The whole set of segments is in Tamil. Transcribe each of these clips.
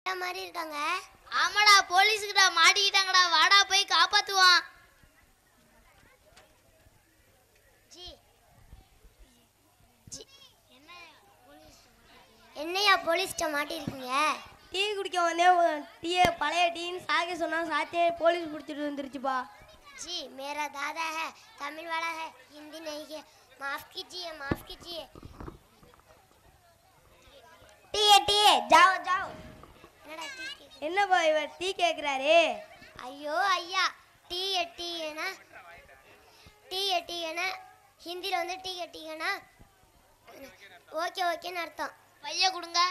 கெட்ட மாதிரி இருக்காங்க ஆமாடா போலீஸ்கிட்ட மாட்டிக்கிட்டாங்கடா வாடா போய் காப்பாத்துவான் ஜி ஜி என்னையா போலீஸ்கிட்ட மாட்டிருக்கீங்க டீ குடிக்க வந்தேன் டீயை பழைய டீன்னு சாக்க சொன்னா சாத்தியே போலீஸ் பிடிச்சிட்டு வந்துருச்சுப்பா जी मेरा दादा है तमिल वाला है हिंदी नहीं है माफ कीजिए माफ कीजिए டீயே டீயே ஜாவோ ஜாவோ என்னடா டீ கேக்குது? என்னப்பா இவர் டீ கேட்குறாரு ஐயோ ஐயா டீ டீனா டீ டீனா ஹிந்தியில் வந்து டீ டீனா ஓகே ஓகேன்னு அர்த்தம் பைய கொடுங்க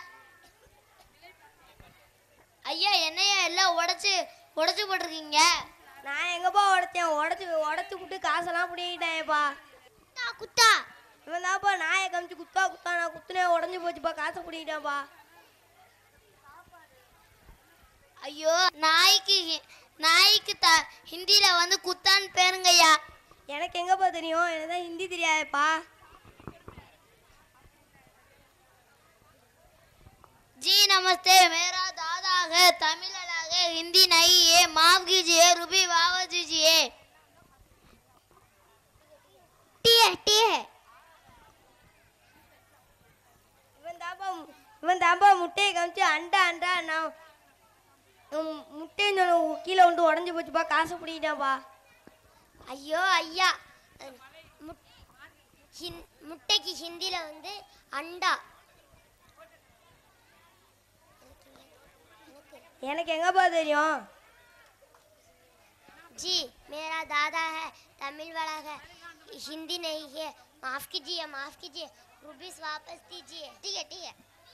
ஐயா என்னையா எல்லாம் உடைச்சு உடைச்சு போட்டிருக்கீங்க நான் எங்கப்பா உடைச்சேன் உடச்சி உடச்சி விட்டு காசெல்லாம் பிடிக்கிட்டேன்ப்பா குத்தா குத்தா இவன் தான்ப்பா நாயை கமிச்சு குத்தா குத்தா நான் குத்துனே உடஞ்சி போச்சுப்பா காசை பிடிக்கிட்டேன்ப்பா ஐயோ நாய்க்கு ஹி- நாய்க்கு த ஹிந்தியில வந்து குத்தான்னு பேருங்கய்யா எனக்கு எங்கப்பா தெரியும் எனக்கு தான் ஹிந்தி தெரியாதுப்பா जी नमस्ते मेरा दादा है तमिल अलग है हिंदी नहीं है माफ कीजिए रुपये वापस दीजिए டீ டீ இவன் தான்ப்பா இவன் தான்ப்பா முட்டையை காமிச்சு அண்டா அண்டா நான் உம், முட்டைன்னு சொன்ன கீழே வந்து உடஞ்சி போச்சுப்பா காசை பிடிக்கிட்டான்ப்பா ஐயோ ஐயா அஹ், முட்- ஹிந்- முட்டைக்கு ஹிந்தியில் வந்து அண்டா எனக்கு எங்கப்பா தெரியும் जी मेरा दादा है तमिल वाला है हिंदी नहीं है माफ कीजिए माफ कीजिए रुपीस वापस दीजिए ठीक है ठीक है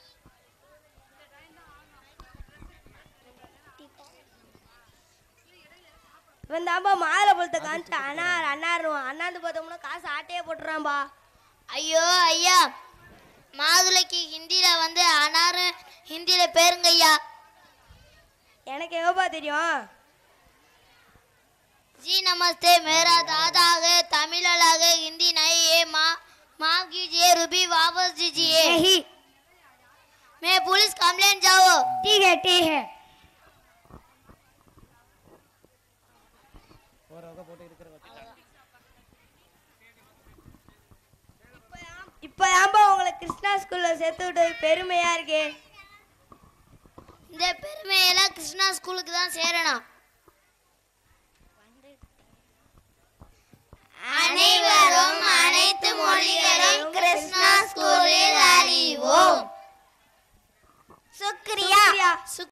இவன் தான்ப்பா மாலை பழத்தை காமிச்சு அண்ணார் அண்ணாருவான் அண்ணாந்து பார்த்தோம்னா காசு ஆட்டையே போட்டுறான்பா ஐயோ ஐயா மாதுளைக்கு ஹிந்தியில வந்து அனாரு ஹிந்தியில பேருங்கய்யா எனக்கு எங்கப்பா தெரியும் जी नमस्ते मेरा दादा है तमिल अलग है हिंदी नहीं है मा माफ कीजिए रुपये वापस दीजिए नहीं मैं पुलिस कंप्लेंट जाओ ठीक है ठीक है இப்போ ஏன்பா உங்களை கிருஷ்ணா ஸ்கூல்ல சேர்த்து விட்டது பெருமையா இருக்கு இந்த பெருமையெல்லாம் கிருஷ்ணா ஸ்கூலுக்கு தான் சேரணும் அனைவரும் அனைத்து மொழிகளும் கிருஷ்ணா ஸ்கூலில் அறிவோம் शुक्रिया சுக்ரியா